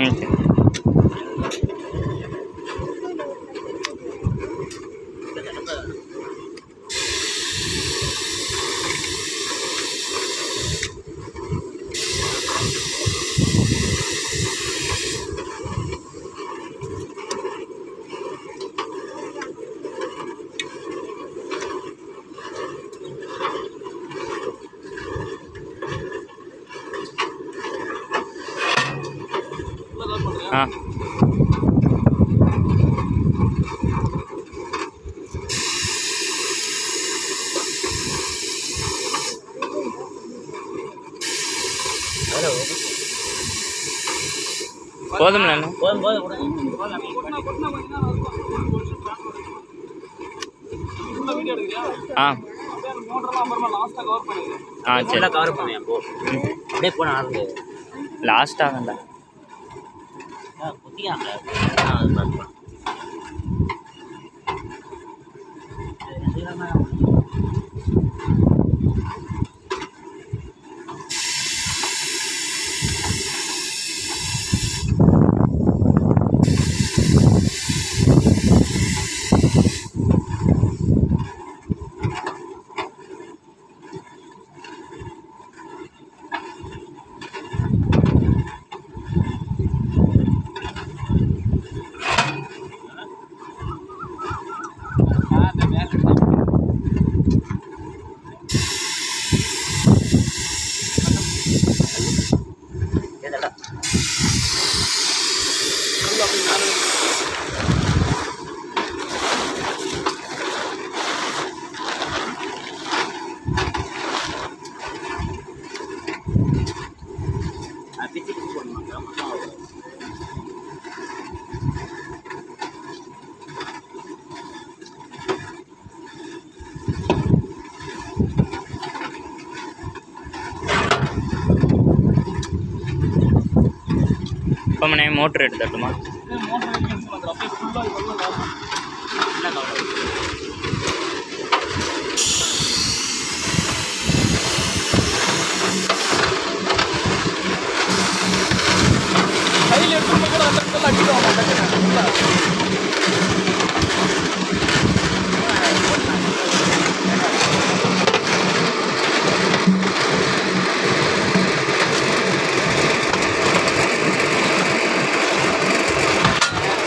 ம் சரி ஆ போதும்ல அண்ணா போதும் போதும் விடுங்க. ஆ ஆ சரி ஃபுல்லாக கவர் பண்ணுவேன் போ அப்படியே போன ஆரம்பி லாஸ்ட் ஆகண்டா குத்தியாங்க ஆ, அது பார்க்கலாம். ஏதடா பிச்சு பிச்சு போடணுமா இப்போ மணி மோட்ரு எடுத்துட்டுமா மோட்டர் அப்படியே ஃபுல்லாக இதெல்லாம்